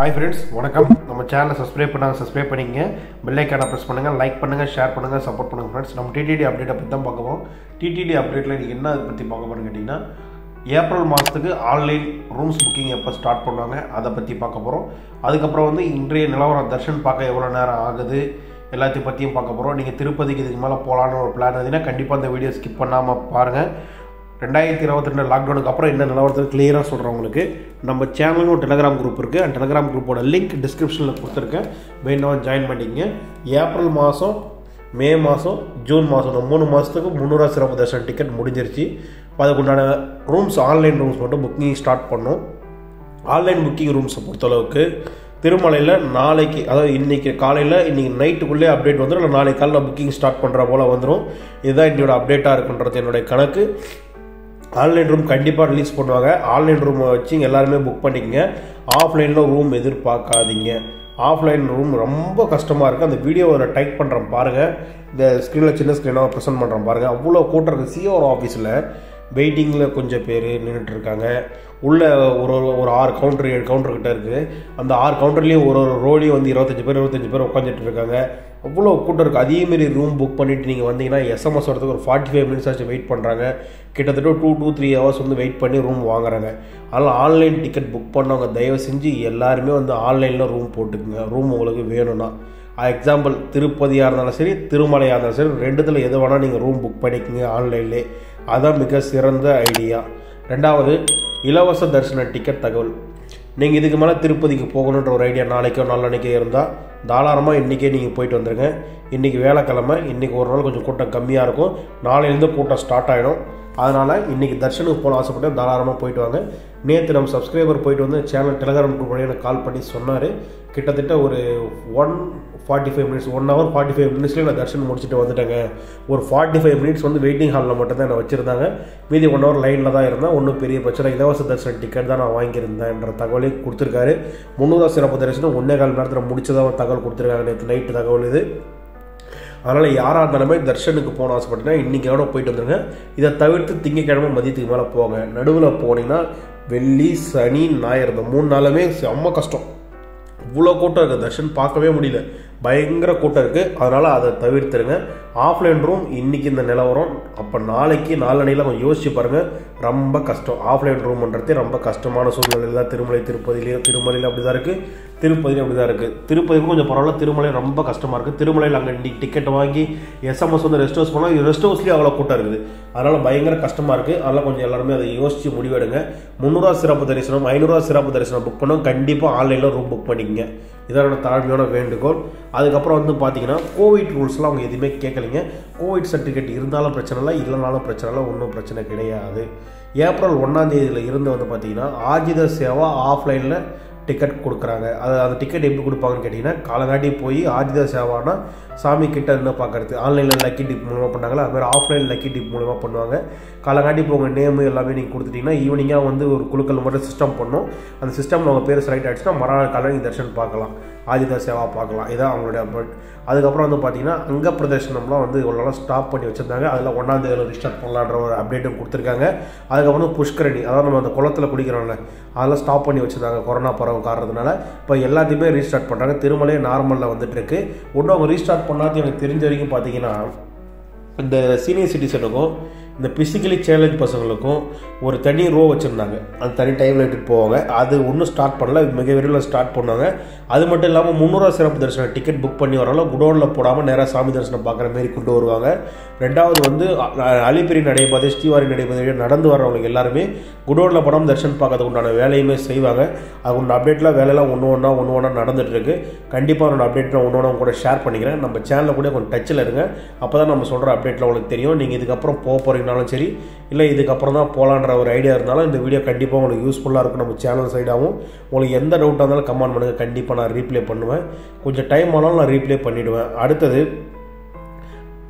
hi friends வணக்கம் நம்ம சேனலை சப்ஸ்கிரைப் பண்ணாங்க சப்ஸ்கிரைப் பண்ணிக்கங்க பெல்லைக்கான ப்ரெஸ் பண்ணுங்கள் லைக் பண்ணுங்கள் ஷேர் பண்ணுங்கள் சப்போர்ட் பண்ணுங்கள் ஃப்ரெண்ட்ஸ் நம்ம டிடிடி அப்டேட்டை பற்றி தான் பார்க்க போகிறோம் டிடிடி அப்டேட்டில் நீங்கள் என்ன அதை பற்றி பார்க்க போகிறோம்னு கேட்டிங்கன்னா ஏப்ரல் மாதத்துக்கு ஆன்லைன் ரூம்ஸ் புக்கிங் எப்போ ஸ்டார்ட் பண்ணுவாங்க அதை பற்றி பார்க்க போகிறோம் அதுக்கப்புறம் வந்து இன்றைய நிலவரம் தர்ஷன் பார்க்க எவ்வளோ நேரம் ஆகுது எல்லாத்தையும் பற்றியும் பார்க்க போகிறோம் நீங்கள் திருப்பதிக்கு இதுக்கு மேலே போகலான்னு ஒரு பிளான் இருந்தீங்கன்னா கண்டிப்பாக இந்த வீடியோ ஸ்கிப் பண்ணாமல் பாருங்கள் ரெண்டாயிரத்தி இருபத்தி ரெண்டு லாக்டவுனுக்கு அப்புறம் என்ன நிலவரத்தில் கிளியராக சொல்கிறேன் உங்களுக்கு நம்ம சேனலும் ஒரு டெலகிராம் குரூப் இருக்குது அந்த டெலகிராம் குரூப்போட லிங்க் டிஸ்கிரிப்ஷனில் கொடுத்துருக்கேன் வேணும் ஜாயின் பண்ணிக்கங்க ஏப்ரல் மாதம் மே மாதம் ஜூன் மாதம் இந்த மூணு மாதத்துக்கு முந்நூறுவா சிறப்பு தர்ஷன் டிக்கெட் முடிஞ்சிருச்சு இப்போ அதுக்குண்டான ரூம்ஸ் ஆன்லைன் ரூம்ஸ் மட்டும் புக்கிங் ஸ்டார்ட் பண்ணோம் ஆன்லைன் புக்கிங் ரூம்ஸை பொறுத்தளவுக்கு திருமலையில் நாளைக்கு அதாவது இன்றைக்கி காலையில் இன்றைக்கி நைட்டுக்குள்ளே அப்டேட் வந்துடும் இல்லை நாளைக்கு காலையில் புக்கிங் ஸ்டார்ட் பண்ணுற போல் வந்துடும் இதுதான் என்னோட அப்டேட்டாக இருக்குன்றது என்னுடைய கணக்கு ஆன்லைன் ரூம் கண்டிப்பாக ரிலீஸ் பண்ணுவாங்க ஆன்லைன் ரூமை வச்சு எல்லாருமே புக் பண்ணிக்கங்க ஆஃப்லைனில் ரூம் எதிர்பார்க்காதீங்க ஆஃப்லைன் ரூம் ரொம்ப கஷ்டமாக இருக்குது அந்த வீடியோவை டைப் பண்ணுறேன் பாருங்கள் இந்த ஸ்க்ரீனில் சின்ன ஸ்க்ரீனாக ப்ரெசென்ட் பண்ணுறேன் பாருங்கள் அவ்வளோ கூட்டம் இருக்குது சிஓர் ஆஃபீஸில் வெயிட்டிங்கில் கொஞ்சம் பேர் நின்றுட்டு இருக்காங்க உள்ள ஒரு ஒரு ஒரு ஆறு கவுண்டர் ஏழு கவுண்டர் கிட்ட இருக்குது அந்த ஆறு கவுண்டர்லேயும் ஒரு ஒரு ரோலையும் வந்து இருபத்தஞ்சி பேர் இருபத்தஞ்சி பேர் உட்காந்துட்டு இருக்காங்க அவ்வளோ கூட்டம் இருக்குது அதேமாரி ரூம் புக் பண்ணிவிட்டு நீங்கள் வந்தீங்கன்னா எஸ்எம்எஸ் வரதுக்கு ஒரு ஃபார்ட்டி ஃபைவ் மினிட்ஸ் ஆச்சு வெயிட் பண்ணுறாங்க கிட்டத்தட்ட டூ டூ த்ரீ ஹவர்ஸ் வந்து வெயிட் பண்ணி ரூம் வாங்குறாங்க அதனால் ஆன்லைன் டிக்கெட் புக் பண்ணவங்க தயவு செஞ்சு எல்லாருமே வந்து ஆன்லைனில் ரூம் போட்டுக்குங்க ரூம் உங்களுக்கு வேணும்னா எக்ஸாம்பிள் திருப்பதியாக இருந்தாலும் சரி திருமலையாக இருந்தாலும் சரி ரெண்டுத்தில் எது வேணால் நீங்கள் ரூம் புக் பண்ணிக்கோங்க ஆன்லைன்லே அதான் மிக சிறந்த ஐடியா ரெண்டாவது இலவச தரிசன டிக்கெட் தகவல் நீங்கள் இதுக்கு மேலே திருப்பதிக்கு போகணுன்ற ஒரு ஐடியா நாளைக்கோ நாளன்னைக்கோ இருந்தால் தாராளமாக இன்றைக்கே நீங்கள் போயிட்டு வந்துடுங்க இன்றைக்கி வேலைக்கிழமை இன்றைக்கி ஒரு நாள் கொஞ்சம் கூட்டம் கம்மியாக இருக்கும் நாளையிலேருந்து கூட்டம் ஸ்டார்ட் ஆகிடும் அதனால் இன்றைக்கி தர்ஷனுக்கு போகணும் ஆசைப்பட்டு தாராளமாக போயிட்டு வாங்க நேற்று நம்ம சப்ஸ்கிரைபர் போயிட்டு வந்து சேனல் டெலகிராம் குரூப் எனக்கு கால் பண்ணி சொன்னார் கிட்டத்தட்ட ஒரு one forty five minutes one hour forty five மினிட்ஸ்லேயே நான் தர்ஷன் முடிச்சுட்டு வந்துட்டேங்க ஒரு ஃபார்ட்டி ஃபைவ் மினிட்ஸ் வந்து வெயிட்டிங் ஹாலில் மட்டும் தான் நான் வச்சுருந்தாங்க மீதி ஒன் ஹவர் லைனில் தான் இருந்தேன் ஒன்றும் பெரிய பிரச்சனை இலவச தரிசன டிக்கெட் தான் நான் வாங்கியிருந்தேன்ற தகவலையும் கொடுத்துருக்காரு முந்நூறுவா சிறப்பு தரிசனம் ஒன்றே கால் நேரத்தில் முடிச்சதாக தகவல் கொடுத்துருக்காங்க நேற்று நைட்டு தகவல் இது அதனால் யாராக இருந்தாலுமே தர்ஷனுக்கு போன ஆசைப்பட்டீங்கன்னா இன்றைக்கி எவ்வளோ போயிட்டு வந்துருங்க இதை தவிர்த்து திங்கக்கிழமை மதியத்துக்கு மேலே போங்க நடுவில் போனீங்கன்னா வெள்ளி சனி ஞாயிறு இந்த மூணு நாளுமே செம்ம கஷ்டம் இவ்வளோ கூட்டம் இருக்குது தர்ஷன் பார்க்கவே முடியல பயங்கர கூட்டம் இருக்குது அதனால் அதை தவிர்த்துருங்க ஆஃப்லைன் ரூம் இன்றைக்கி இந்த நிலவரம் அப்போ நாளைக்கு நாளனையில் கொஞ்சம் யோசிச்சு பாருங்கள் ரொம்ப கஷ்டம் ஆஃப்லைன் ரூம்ன்றதே ரொம்ப கஷ்டமான சூழ்நிலையில் தான் திருமலை திருப்பதிலையும் திருமலையில் அப்படி தான் இருக்குது திருப்பதிலையும் அப்படி தான் இருக்குது திருப்பதிக்கும் கொஞ்சம் பரவாயில்ல திருமலை ரொம்ப கஷ்டமாக இருக்குது திருமலையில் அங்கே இன்றைக்கி டிக்கெட் வாங்கி எஸ்எம்எஸ் வந்து ரெஸ்ட் ஹவுஸ் போனால் ரெஸ்ட் ஹவுஸ்லேயும் அவ்வளோ கூட்டம் இருக்குது அதனால் பயங்கர கஷ்டமாக இருக்குது அதனால் கொஞ்சம் எல்லாருமே அதை யோசித்து முடிவெடுங்க முந்நூறுவா சிறப்பு தரிசனம் ஐநூறுரூவா சிறப்பு தரிசனம் புக் பண்ணோம் கண்டிப்பாக ஆன்லைனில் ரூம் புக் பண்ணிக்கங்க இதான தாழ்மையான வேண்டுகோள் அதுக்கப்புறம் வந்து பார்த்தீங்கன்னா கோவிட் ரூல்ஸ்லாம் அவங்க எதுவுமே கேட்கலைங்க கோவிட் சர்டிஃபிகேட் இருந்தாலும் பிரச்சனை இல்லை இல்லைனாலும் பிரச்சனை இல்லை ஒன்றும் பிரச்சனை கிடையாது ஏப்ரல் ஒன்றாம் தேதியில் இருந்து வந்து பார்த்தீங்கன்னா ஆஜித சேவா ஆஃப்லைனில் டிக்கெட் கொடுக்குறாங்க அது அந்த டிக்கெட் எப்படி கொடுப்பாங்கன்னு கேட்டிங்கன்னா காலங்காட்டி போய் ஆதித சேவானா சாமி கிட்ட இருந்து பார்க்கறது ஆன்லைனில் லக்கி டிப் மூலமாக பண்ணாங்களா அது மாதிரி ஆஃப்லைன் லக்கி டிப் மூலமாக பண்ணுவாங்க காலங்காட்டி இப்போ உங்கள் நேமு எல்லாமே நீங்கள் கொடுத்துட்டிங்கன்னா ஈவினிங்காக வந்து ஒரு குழுக்கள் மட்டும் சிஸ்டம் பண்ணும் அந்த சிஸ்டமில் உங்கள் பேர் செலக்ட் ஆகிடுச்சுன்னா மறுநாள் காலையில் நீங்கள் தர்ஷன் பார்க்கலாம் ஆதித சேவா பார்க்கலாம் இதான் அவங்களுடைய அப்டேட் அதுக்கப்புறம் வந்து பார்த்தீங்கன்னா அங்க பிரதர்ஷனம்லாம் வந்து இவ்வளோ ஸ்டாப் பண்ணி வச்சுருந்தாங்க அதில் ஒன்றாம் தேதியில் ரிஸ்டார்ட் பண்ணலான்ற ஒரு அப்டேட்டும் கொடுத்துருக்காங்க அதுக்கப்புறம் வந்து புஷ்கரணி அதாவது நம்ம அந்த குளத்தில் குளிக்கிறோம்ல அதெல்லாம் ஸ்டாப் பண்ணி வச்சுருந்தாங்க கொரோனா பரவ காரணத்தினால இப்போ எல்லாத்தையுமே ரீஸ்டார்ட் பண்ணுறாங்க திருமலையே நார்மலில் வந்துட்டு இருக்கு ஒன்றும் அவங்க ரீஸ்டார்ட் பண்ணாது எனக்கு தெரிஞ்ச வரைக்கும் பார்த்தீங்கன்னா இந்த சீனியர் சிட்டிசனுக்கும் இந்த பிசிக்கலி சேலஞ்ச் பசங்களுக்கும் ஒரு தனி ரோ வச்சுருந்தாங்க அந்த தனி டைமில் எடுத்துகிட்டு போவாங்க அது ஒன்றும் ஸ்டார்ட் பண்ணல மிக விரைவில் ஸ்டார்ட் பண்ணாங்க அது மட்டும் இல்லாமல் முந்நூறுவா சிறப்பு தரிசனம் டிக்கெட் புக் பண்ணி வரலாம் குடோனில் போடாமல் நேராக சாமி தரிசனம் பார்க்குற மாரி கொண்டு வருவாங்க ரெண்டாவது வந்து அலிப்பிரி நடைபாதை ஸ்ரீவாரி நடைபாதை நடந்து வர்றவங்க எல்லாருமே குடோனில் போடாமல் தரிசனம் பார்க்கறதுக்கு உண்டான வேலையுமே செய்வாங்க அது உண்டான அப்டேட்லாம் வேலையெல்லாம் ஒன்று ஒன்றா ஒன்று ஒன்றா நடந்துட்டு இருக்கு கண்டிப்பாக என்னோட அப்டேட் நான் ஒன்று ஒன்றா கூட ஷேர் பண்ணிக்கிறேன் நம்ம சேனலில் கூட கொஞ்சம் டச்சில் இருங்க அப்போ தான் நம்ம சொல்கிற அப்டேட்டில் உங்களுக்கு தெரியும் நீங்கள் இதுக்கப்புறம் போக போகிறீங்கனாலும் சரி இல்லை இதுக்கப்புறம் தான் போகலான்ற ஒரு ஐடியா இருந்தாலும் இந்த வீடியோ கண்டிப்பாக உங்களுக்கு யூஸ்ஃபுல்லாக இருக்கும் நம்ம சேனல் சைடாகவும் உங்களுக்கு எந்த டவுட்டாக இருந்தாலும் கமெண்ட் பண்ணுங்கள் கண்டிப்பாக நான் ரீப்ளே பண்ணுவேன் கொஞ்சம் டைம் ஆனாலும் நான் ரீப்ளே பண்ணிவிடுவேன் அடுத்தது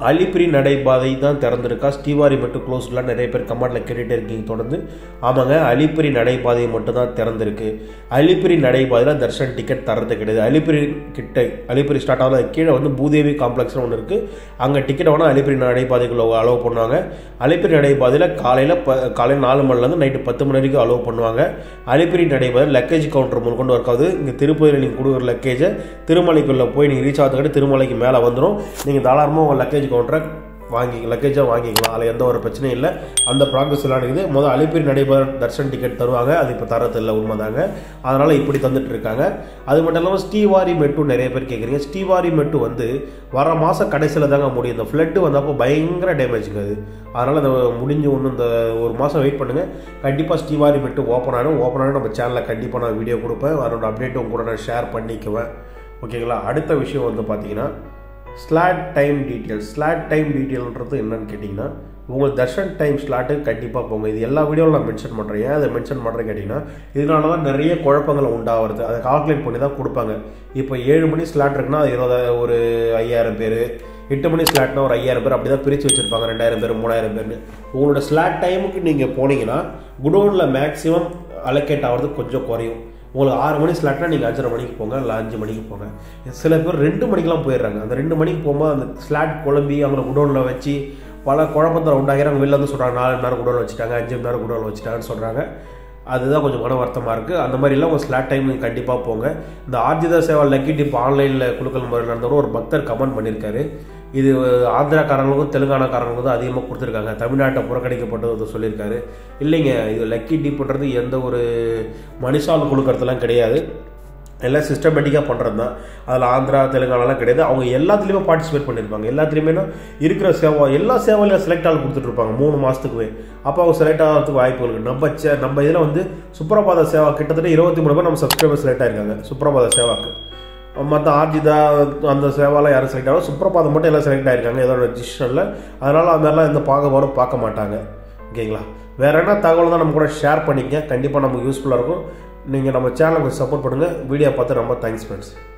அலிப்பிரி நடைபாதை தான் திறந்திருக்கா ஸ்ரீவாரி மட்டும் க்ளோஸ்லாம் நிறைய பேர் கமெண்ட்டில் கேட்டுகிட்டே இருக்கீங்க தொடர்ந்து ஆமாங்க அலிப்பிரி நடைபாதை மட்டும் தான் திறந்திருக்கு அலிப்பிரி நடைபாதையில் தர்ஷன் டிக்கெட் தரது கிடையாது அலிப்பிரி கிட்ட அலிப்பிரி ஸ்டார்ட் ஆகல கீழே வந்து பூதேவி காம்ப்ளெக்ஸ்னு ஒன்று இருக்குது அங்கே டிக்கெட் வேணால் அலிப்பிரி நடைபாதைக்குள்ள அலோவ் பண்ணுவாங்க அலிப்பிரி நடைபாதையில் காலையில் ப காலையில் நாலு மணிலேருந்து நைட்டு பத்து மணி வரைக்கும் அலோவ் பண்ணுவாங்க அலிப்பிரி நடைபாதையில் லக்கேஜ் கவுண்டர் முதல் கொண்டு ஒர்க் ஆகுது இங்கே திருப்பதியில் நீங்கள் கொடுக்குற லக்கேஜை திருமலைக்குள்ளே போய் நீங்கள் ரீச் ஆகிறதுக்காட்டி திருமலைக்கு மேலே வந்துடும் நீங்கள் தாராளமாக உங்கள் லக்கேஜ் கவுண்டரை வாங்கி லக்கேஜாக வாங்கிக்கலாம் அதில் எந்த ஒரு பிரச்சனையும் இல்லை அந்த ப்ராக்ரஸ் எல்லாம் இருக்குது முதல் அலிப்பிரி நடைபெற தர்ஷன் டிக்கெட் தருவாங்க அது இப்போ தரதில்லை உண்மைதாங்க அதனால் இப்படி தந்துட்டு இருக்காங்க அது மட்டும் இல்லாமல் ஸ்ரீவாரி மெட்டு நிறைய பேர் கேட்குறீங்க ஸ்ரீவாரி மெட்டு வந்து வர மாதம் கடைசியில் தாங்க முடியும் இந்த ஃப்ளட்டு வந்தப்போ பயங்கர டேமேஜுங்க அது அதனால் இந்த முடிஞ்சு ஒன்று இந்த ஒரு மாதம் வெயிட் பண்ணுங்கள் கண்டிப்பாக ஸ்ரீவாரி மெட்டு ஓப்பன் ஆகிடும் ஓப்பன் ஆகிடும் நம்ம சேனலில் கண்டிப்பாக நான் வீடியோ கொடுப்பேன் அதோட அப்டேட்டும் கூட நான் ஷேர் பண்ணிக்குவேன் ஓகேங்களா அடுத்த விஷயம் வந்து பார்த்தீங்கன்னா slot time details slot time டீட்டெயில்ன்றது என்னன்னு கேட்டிங்கன்னா உங்களுக்கு தர்ஷன் டைம் ஸ்லாட்டு கண்டிப்பாக போங்க இது எல்லா வீடியோவில் நான் மென்ஷன் பண்ணுறேன் ஏன் அதை மென்ஷன் பண்ணுறேன் கேட்டிங்கன்னா இதனால தான் நிறைய குழப்பங்கள் உண்டாகிறது அதை கால்குலேட் பண்ணி தான் கொடுப்பாங்க இப்போ ஏழு மணி ஸ்லாட் இருக்குன்னா அது இருபது ஒரு ஐயாயிரம் பேர் எட்டு மணி ஸ்லாட்னா ஒரு ஐயாயிரம் பேர் அப்படி தான் பிரித்து வச்சுருப்பாங்க ரெண்டாயிரம் பேர் மூணாயிரம் பேர்னு உங்களோட ஸ்லாட் டைமுக்கு நீங்கள் போனீங்கன்னா குடோனில் மேக்ஸிமம் அலோகேட் ஆகிறது கொஞ்சம் குறையும் உங்களுக்கு ஆறு மணி ஸ்லாட்னா நீங்கள் அஞ்சரை மணிக்கு போங்க இல்லை அஞ்சு மணிக்கு போங்க சில பேர் ரெண்டு மணிக்கெலாம் போயிடுறாங்க அந்த ரெண்டு மணிக்கு போகும்போது அந்த ஸ்லாட் குழம்பி அவங்கள குடோனில் வச்சு பல குழப்பத்தை உண்டாகிறாங்க வெளில வந்து சொல்கிறாங்க நாலு மணி நேரம் குடோனில் வச்சுட்டாங்க அஞ்சு மணி நேரம் குடோனில் வச்சுட்டாங்கன்னு சொல்கிறாங்க அதுதான் கொஞ்சம் மன வருத்தமாக இருக்குது அந்த மாதிரிலாம் உங்கள் ஸ்லாட் டைம் நீங்கள் கண்டிப்பாக போங்க இந்த ஆர்ஜிதா சேவா லக்கி டிப் ஆன்லைனில் குழுக்கள் முறையில் நடந்தவரும் ஒரு பக்தர் கமெண்ட் பண்ணியிருக்காரு இது ஆந்திராக்காரங்களுக்கும் தெலுங்கானாக்காரங்களுக்கும் தான் அதிகமாக கொடுத்துருக்காங்க தமிழ்நாட்டை புறக்கணிக்கப்பட்டது சொல்லியிருக்காரு இல்லைங்க இது லக்கி டிப்புன்றது எந்த ஒரு மனுஷால் கொடுக்கறதுலாம் கிடையாது எல்லாம் சிஸ்டமேட்டிக்காக பண்ணுறது தான் அதில் ஆந்திரா தெலுங்கானாலாம் கிடையாது அவங்க எல்லாத்துலேயுமே பார்ட்டிசிபேட் பண்ணியிருப்பாங்க எல்லாத்துலேயுமே இருக்கிற சேவா எல்லா சேவையிலும் செலக்ட் ஆள் கொடுத்துட்ருப்பாங்க மூணு மாதத்துக்குமே அப்போ அவங்க செலக்ட் ஆகிறதுக்கு வாய்ப்பு இருக்குது நம்ம சே நம்ம இதில் வந்து சுப்ரபாத சேவா கிட்டத்தட்ட இருபத்தி மூணு பேர் நம்ம சப்ஸ்கிரைபர் செலக்ட் ஆயிருக்காங்க சுப்ரபாத சேவாக்கு மற்ற ஆர்ஜிதா அந்த சேவாலாம் யாரும் செலக்ட் ஆகும் சுப்ரபாதம் மட்டும் எல்லாம் செலக்ட் ஆயிருக்காங்க ஏதோ ரெஜிஸ்டரில் அதனால் அது மாதிரிலாம் எந்த பாகுபாடும் பார்க்க மாட்டாங்க ஓகேங்களா வேறு என்ன தகவல் தான் நம்ம கூட ஷேர் பண்ணிக்க கண்டிப்பாக நமக்கு யூஸ்ஃபுல்லாக இருக்கும் நீங்கள் நம்ம சேனலுக்கு சப்போர்ட் பண்ணுங்கள் வீடியோ பார்த்து ரொம்ப தேங்க்ஸ் ஃப்ரெண்ட்ஸ்